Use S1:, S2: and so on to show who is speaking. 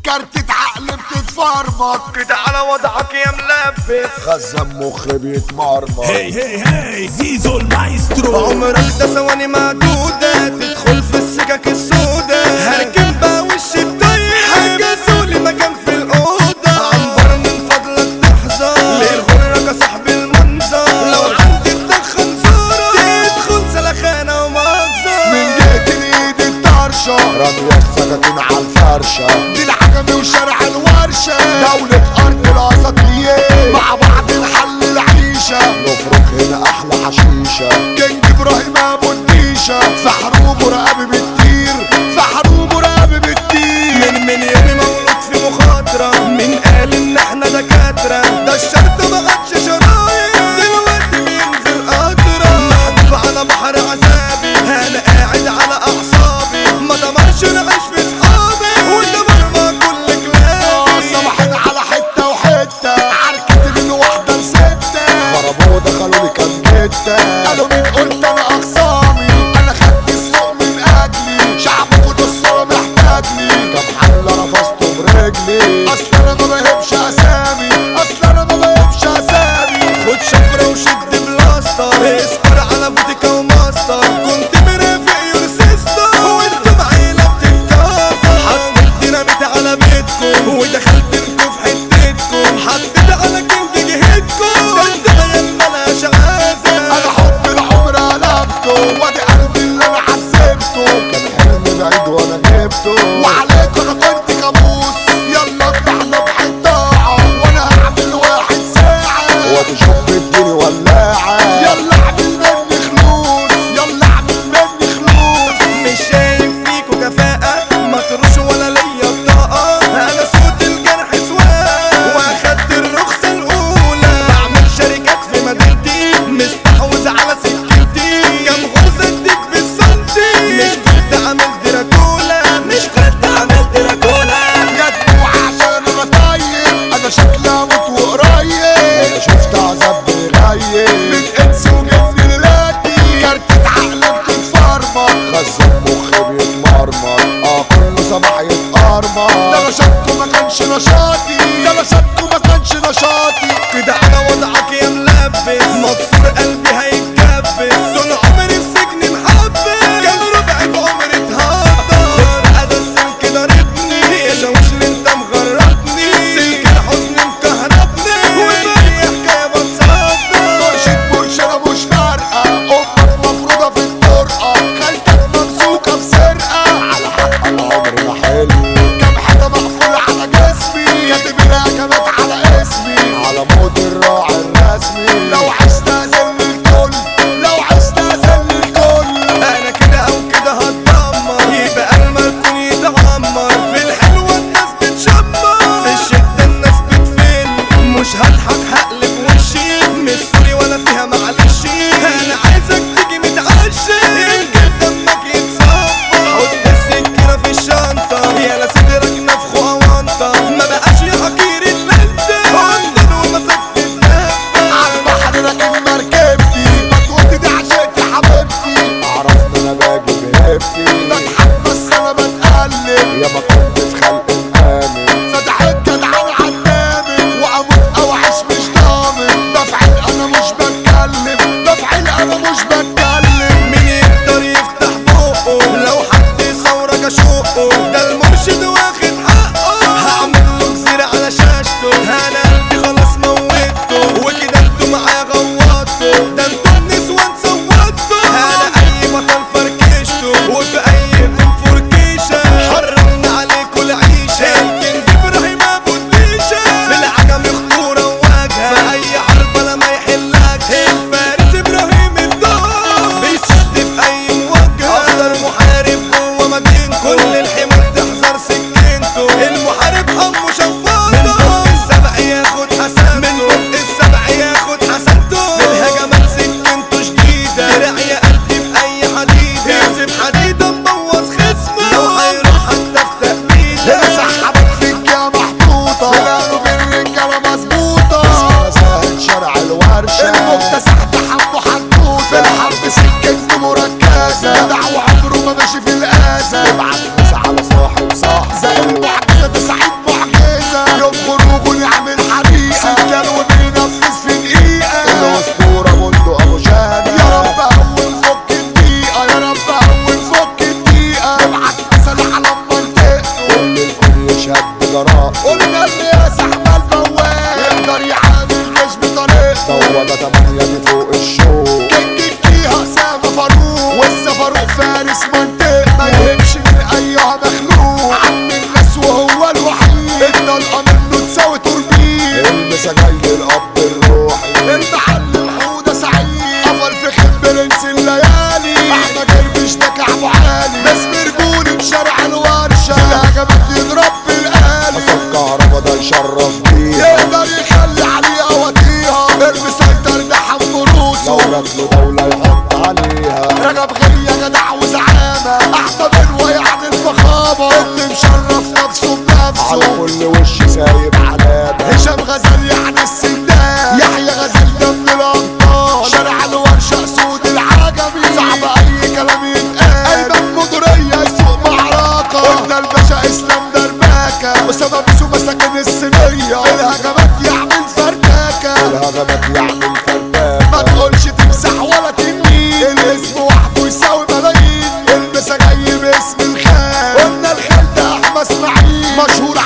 S1: كارتة عقل بتتفرمط
S2: كده على وضعك يا ملبس
S1: خزن مخ بيتمرمط
S3: هي هي هي زيزو المايسترو
S2: عمرك ده ثواني معدودة تدخل في السكك السودة هركب بقى وش الطيب حجزولي مكان في الأوضة عنبر من فضلك تحذر ليه غرك يا صاحب المنظر لو عندي تدخن صورة تدخل سلخانة ومجزر
S1: من جهة الايد الطرشة رمية سكاكين على الفرشة دي العجمي وشارع الورشة دولة أرض الأساطير مع بعض نحل العيشة نفرق هنا أحلى حشيشة كينج إبراهيم أبو الديشة في حروب ورقابي بتطير في حروب ورقابي بتطير
S2: من من يومي مولود في مخاطرة من قال ان احنا دكاترة ده الشرط ما عادش شرايط دلوقتي بينزل قطرة محدود على بحر عذابي انا قاعد على اعصابي ما دمرش نعيش في صحابي ودمر ما كل كلابي
S1: صباحين على حتة وحتة عركت من واحدة لستة ضربوا دخلوا لي كام جتة قالوا مين قلت أنا أخصامي أنا خدت السوق من أجلي شعبكوا ده الصورة محتاجني كام حلة رفضته برجلي أصل أنا ما بهبش أسامي أصل أنا ما بهبش أسامي
S2: خد شفرة وشد بلاستر اسكر على فوديكا وماستر كنت مرافق يور سيستر وانتم عيلة بتتكاثر حطيت ديناميت على بيتكم ودخلت لكم في حتتكم حطيت على كينج جهتكم ده انت عيال ملهاش عازة
S1: أنا حب العمر قلبته وادي قلبي اللي أنا عذبته كان حلم بعيد وأنا جبته وعليك أنا كنت كابوس يلا افتحنا بحطاعة وأنا هعمل واحد ساعة وادي شوف اديني ولاعة يلا اعمل مني خلوص يلا اعمل مني خلوص
S2: مش شايف فيكوا كفاءة ما تروش ولا ليا بطاقة أنا صوت الجرح سواق وأخدت الرخصة الأولى بعمل شركات في مدينتي مستحوذ على سكتي كام غرزة اديك بالسنتي مش كنت عامل دراكولا مش كنت عامل دراكولا
S1: يا دموع عشان انا طيب انا شكلي اموت وقريب انا شفت عذاب بيغيب من انس وجن للاتي كارتة عقل بتتفرمط خزن مخي بيتمرمط اه كل صباح يتقرمط ده نشاطكم ما كانش نشاطي ده نشاطكم ما كانش نشاطي
S2: كده على وضعك يا ملبس مكسور قلبي هيتكبس طول عمري في سجن محبس كان ربعي في عمري اتهدر بقى ده السلك ضاربني يا شاوش اللي انت مغربني سلك الحزن مكهربني وباقي حكايه بتصدر
S1: مرشد مرشدة مش فارقة امك مفروضة في الطرقة خالتك ممسوكة بسرقة على حق العمر ما حلو كام حاجة مقفولة على جسمي كاتب الهجمات على اسمي على موت الراعي الرسمي لو عشت اذل الكل لو عشت اذل الكل
S2: انا كده او كده هتدمر يبقى الملكون يتعمر في الحلوة الناس بتشمر في الشدة الناس بتفل مش هضحك هقلب وشي مش سوري ولا فيها معلش انا عايزك تيجي متعشي يمكن دمك يتصفى حط السكينة في الشنطة يا صدرك نفخه اوانطة ما بقاش يا حقير اللندة هندن ومسكت الدفة
S1: على البحر راكب مركبتي بتقولي دي عشقتي حبيبتي عرفت انا باجي بهيبتي بضحك بس انا بتقلب يا ما كنت في خلق مآمن فتحت جدعان عالدامن واموت او اعيش مش ضامن بفعل انا مش بتكلم بفعل انا مش بتكلم
S2: مين يقدر يفتح بقه لو حد ثورك اشقه ده المرشد واخد حقه هعمل له جزيرة على شاشته انا قلبي خلاص موته وكده انتوا معايا غوطتوا ده انتوا النسوان صوتوا انا اي بطل فركشته وفي اي يوم فركيشة حرمنا عليك
S1: دبابيس ومساكن الصينية الهجمات يعمل فرداكة الهجمات يعمل فرداكة ما تقولش تمسح ولا تنين الاسم وحده يساوي ملايين المسا جاي باسم الخال قلنا الخال ده احمد اسماعيل مشهور